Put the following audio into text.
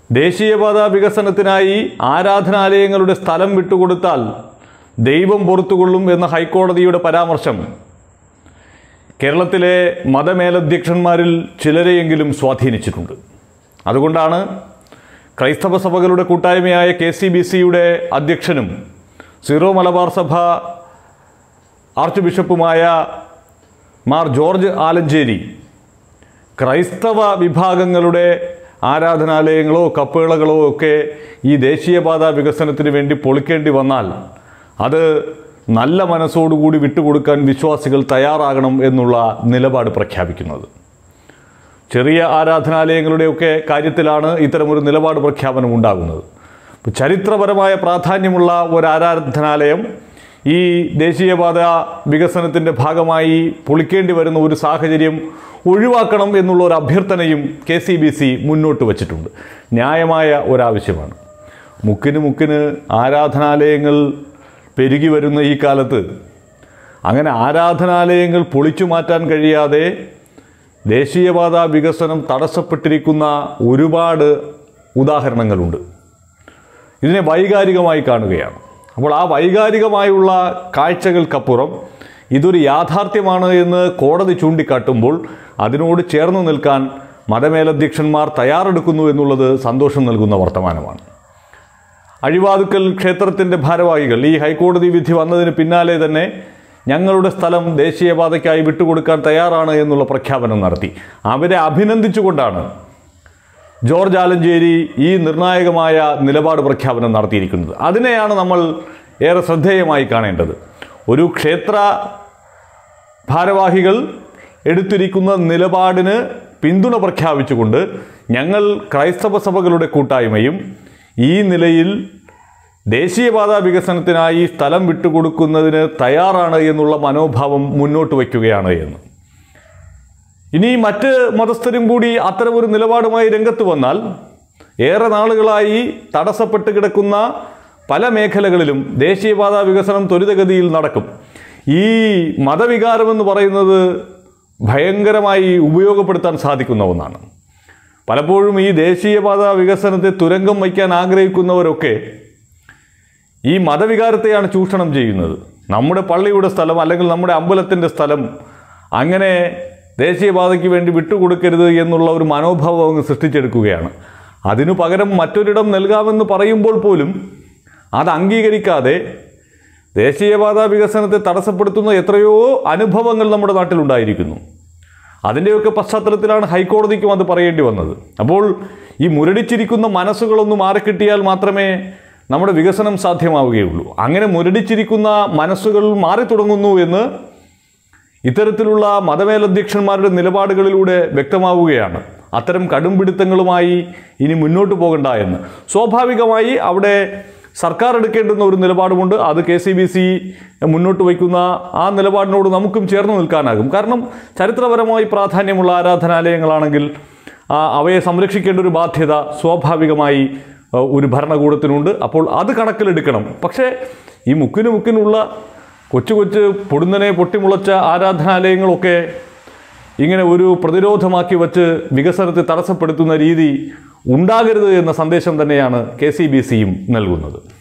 ദേശീയപാത വികസനത്തിനായി ആരാധനാലയങ്ങളുടെ സ്ഥലം വിട്ടുകൊടുത്താൽ ദൈവം പുറത്തുകൊള്ളും എന്ന ഹൈക്കോടതിയുടെ പരാമർശം കേരളത്തിലെ മതമേലധ്യക്ഷന്മാരിൽ ചിലരെയെങ്കിലും സ്വാധീനിച്ചിട്ടുണ്ട് അതുകൊണ്ടാണ് ക്രൈസ്തവ സഭകളുടെ കൂട്ടായ്മയായ കെ സി ബി സിയുടെ അധ്യക്ഷനും സീറോ മലബാർ സഭ ആർച്ച് ബിഷപ്പുമായ മാർ ജോർജ് ആലഞ്ചേരി ക്രൈസ്തവ വിഭാഗങ്ങളുടെ ആരാധനാലയങ്ങളോ കപ്പേളകളോ ഒക്കെ ഈ ദേശീയപാത വികസനത്തിന് വേണ്ടി പൊളിക്കേണ്ടി വന്നാൽ അത് നല്ല മനസ്സോടുകൂടി വിട്ടുകൊടുക്കാൻ വിശ്വാസികൾ തയ്യാറാകണം എന്നുള്ള നിലപാട് പ്രഖ്യാപിക്കുന്നത് ചെറിയ ആരാധനാലയങ്ങളുടെയൊക്കെ കാര്യത്തിലാണ് ഇത്തരമൊരു നിലപാട് പ്രഖ്യാപനം ഉണ്ടാകുന്നത് ഇപ്പോൾ ചരിത്രപരമായ പ്രാധാന്യമുള്ള ഒരു ആരാധനാലയം ഈ ദേശീയപാത വികസനത്തിൻ്റെ ഭാഗമായി പൊളിക്കേണ്ടി വരുന്ന ഒരു സാഹചര്യം ഒഴിവാക്കണം എന്നുള്ള ഒരു അഭ്യർത്ഥനയും കെ സി ബി സി മുന്നോട്ട് വച്ചിട്ടുണ്ട് ന്യായമായ ഒരാവശ്യമാണ് മുക്കിന് മുക്കിന് ആരാധനാലയങ്ങൾ പെരുകി വരുന്ന ഈ കാലത്ത് അങ്ങനെ ആരാധനാലയങ്ങൾ പൊളിച്ചു മാറ്റാൻ കഴിയാതെ ദേശീയപാത വികസനം തടസ്സപ്പെട്ടിരിക്കുന്ന ഒരുപാട് ഉദാഹരണങ്ങളുണ്ട് ഇതിനെ വൈകാരികമായി കാണുകയാണ് അപ്പോൾ ആ വൈകാരികമായുള്ള കാഴ്ചകൾക്കപ്പുറം ഇതൊരു യാഥാർത്ഥ്യമാണ് എന്ന് കോടതി ചൂണ്ടിക്കാട്ടുമ്പോൾ അതിനോട് ചേർന്ന് നിൽക്കാൻ മതമേലധ്യക്ഷന്മാർ തയ്യാറെടുക്കുന്നു എന്നുള്ളത് സന്തോഷം നൽകുന്ന വർത്തമാനമാണ് അഴിവാതുക്കൽ ക്ഷേത്രത്തിൻ്റെ ഭാരവാഹികൾ ഈ ഹൈക്കോടതി വിധി വന്നതിന് പിന്നാലെ തന്നെ ഞങ്ങളുടെ സ്ഥലം ദേശീയപാതയ്ക്കായി വിട്ടുകൊടുക്കാൻ തയ്യാറാണ് എന്നുള്ള പ്രഖ്യാപനം നടത്തി അവരെ അഭിനന്ദിച്ചുകൊണ്ടാണ് ജോർജ് ആലഞ്ചേരി ഈ നിർണായകമായ നിലപാട് പ്രഖ്യാപനം നടത്തിയിരിക്കുന്നത് അതിനെയാണ് നമ്മൾ ഏറെ ശ്രദ്ധേയമായി കാണേണ്ടത് ഒരു ക്ഷേത്ര ഭാരവാഹികൾ എടുത്തിരിക്കുന്ന നിലപാടിന് പിന്തുണ പ്രഖ്യാപിച്ചുകൊണ്ട് ഞങ്ങൾ ക്രൈസ്തവ സഭകളുടെ കൂട്ടായ്മയും ഈ നിലയിൽ ദേശീയപാത വികസനത്തിനായി സ്ഥലം വിട്ടുകൊടുക്കുന്നതിന് തയ്യാറാണ് എന്നുള്ള മനോഭാവം മുന്നോട്ട് വയ്ക്കുകയാണ് എന്ന് ഇനി മറ്റ് മതസ്ഥരും കൂടി അത്തരമൊരു നിലപാടുമായി രംഗത്ത് വന്നാൽ ഏറെ നാളുകളായി തടസ്സപ്പെട്ട് കിടക്കുന്ന പല മേഖലകളിലും ദേശീയപാത വികസനം ത്വരിതഗതിയിൽ നടക്കും ഈ മതവികാരമെന്ന് പറയുന്നത് ഭയങ്കരമായി ഉപയോഗപ്പെടുത്താൻ സാധിക്കുന്ന ഒന്നാണ് പലപ്പോഴും ഈ ദേശീയപാത വികസനത്തെ തുരങ്കം വയ്ക്കാൻ ആഗ്രഹിക്കുന്നവരൊക്കെ ഈ മതവികാരത്തെയാണ് ചൂഷണം ചെയ്യുന്നത് നമ്മുടെ പള്ളിയുടെ സ്ഥലം അല്ലെങ്കിൽ നമ്മുടെ അമ്പലത്തിൻ്റെ സ്ഥലം അങ്ങനെ ദേശീയപാതയ്ക്ക് വേണ്ടി വിട്ടുകൊടുക്കരുത് എന്നുള്ള ഒരു മനോഭാവം അങ്ങ് സൃഷ്ടിച്ചെടുക്കുകയാണ് അതിനു പകരം മറ്റൊരിടം നൽകാമെന്ന് പറയുമ്പോൾ പോലും അത് അംഗീകരിക്കാതെ ദേശീയപാത വികസനത്തെ തടസ്സപ്പെടുത്തുന്ന എത്രയോ അനുഭവങ്ങൾ നമ്മുടെ നാട്ടിലുണ്ടായിരിക്കുന്നു അതിൻ്റെയൊക്കെ പശ്ചാത്തലത്തിലാണ് ഹൈക്കോടതിക്കും അത് പറയേണ്ടി വന്നത് അപ്പോൾ ഈ മുരടിച്ചിരിക്കുന്ന മനസ്സുകളൊന്ന് മാറിക്കിട്ടിയാൽ മാത്രമേ നമ്മുടെ വികസനം സാധ്യമാവുകയുള്ളൂ അങ്ങനെ മുരടിച്ചിരിക്കുന്ന മനസ്സുകൾ മാറി തുടങ്ങുന്നു എന്ന് ഇത്തരത്തിലുള്ള മതമേലധ്യക്ഷന്മാരുടെ നിലപാടുകളിലൂടെ വ്യക്തമാവുകയാണ് അത്തരം കടുംപിടുത്തങ്ങളുമായി ഇനി മുന്നോട്ട് പോകണ്ട എന്ന് സ്വാഭാവികമായി അവിടെ സർക്കാർ എടുക്കേണ്ടുന്ന ഒരു നിലപാടുമുണ്ട് അത് കെ സി ബി സി മുന്നോട്ട് വയ്ക്കുന്ന ആ നിലപാടിനോട് നമുക്കും ചേർന്ന് നിൽക്കാനാകും കാരണം ചരിത്രപരമായി പ്രാധാന്യമുള്ള ആരാധനാലയങ്ങളാണെങ്കിൽ ആ, അവയെ സംരക്ഷിക്കേണ്ട ഒരു ബാധ്യത സ്വാഭാവികമായി ആ, ഒരു ഭരണകൂടത്തിനുണ്ട് അപ്പോൾ അത് കണക്കിലെടുക്കണം പക്ഷേ ഈ മുക്കിന് മുക്കിനുള്ള കൊച്ചു കൊച്ചു പൊടുന്നനെ പൊട്ടിമുളച്ച ആരാധനാലയങ്ങളൊക്കെ ഇങ്ങനെ ഒരു പ്രതിരോധമാക്കി വച്ച് വികസനത്തെ തടസ്സപ്പെടുത്തുന്ന രീതി ഉണ്ടാകരുത് എന്ന സന്ദേശം തന്നെയാണ് കെ സി ബി സിയും നൽകുന്നത്